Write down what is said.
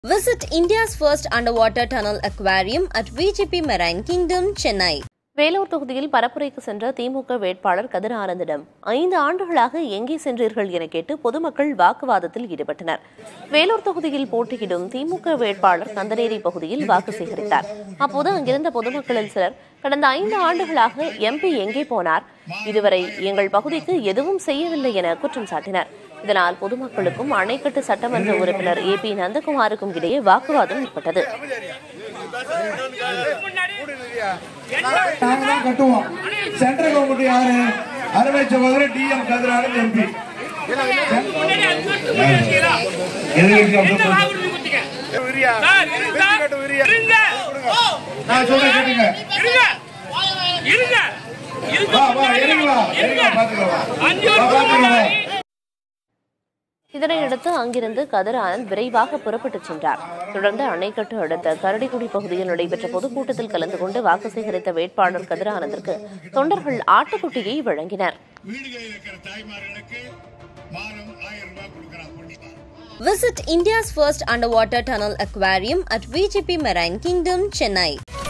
Visit India's first underwater tunnel aquarium at VGP Marine Kingdom, Chennai. Vellore தொகுதியில் பரப்புரைக்கு சென்ற திமுக வேட்பாளர் கதிர் ஆனந்திடம் ஐந்து ஆண்டுகளாக எங்கே சென்றீர்கள் என கேட்டு பொதுமக்கள் வாக்குவாதத்தில் ஈடுபட்டனர் வேலூர் தொகுதியில் போட்டியிடும் திமுக வேட்பாளர் கந்தநேரி பகுதியில் வாக்கு சேகரித்தார் அப்போது அங்கிருந்த பொதுமக்களில் சிலர் கடந்த ஐந்து ஆண்டுகளாக எம்பி எங்கே போனார் இதுவரை எங்கள் பகுதிக்கு எதுவும் செய்யவில்லை என குற்றம் சாட்டினர் இதனால் பொதுமக்களுக்கும் அணைக்கட்டு சட்டமன்ற உறுப்பினர் ஏ பி நந்தகுமாருக்கும் இடையே வாக்குவாதம் ஏற்பட்டது நாங்க தான் கட்டுவோம் சென்ட்ரல் கவர்மெண்ட் யாரு அருமை சகோதரர் டி எம் கதிரானந்த் எம்பி நான் சொல்றேன் கேட்டுங்க வா வா இறங்கி வா இறங்கி வா பாத்துக்கலாம் வா பாத்துக்கலாம் இதனையடுத்து அங்கிருந்து கதிர் ஆனந்த் விரைவாக புறப்பட்டுச் சென்றார் தொடர்ந்து அணைக்கட்டு அடுத்த கரடிக்குடி பகுதியில் நடைபெற்ற பொதுக்கூட்டத்தில் கலந்து கொண்டு வாக்கு சேகரித்த வேட்பாளர் கதிர் ஆனந்திற்கு தொண்டர்கள் ஆட்டுக்குட்டியை வழங்கினர் வீடுகளில் இருக்கிற தாய்மார்களுக்கு மாதம் ஆயிரம் ரூபாய் கொடுக்குறான் கண்டிப்பா Visit India's first underwater tunnel aquarium at VGP Marine Kingdom, Chennai.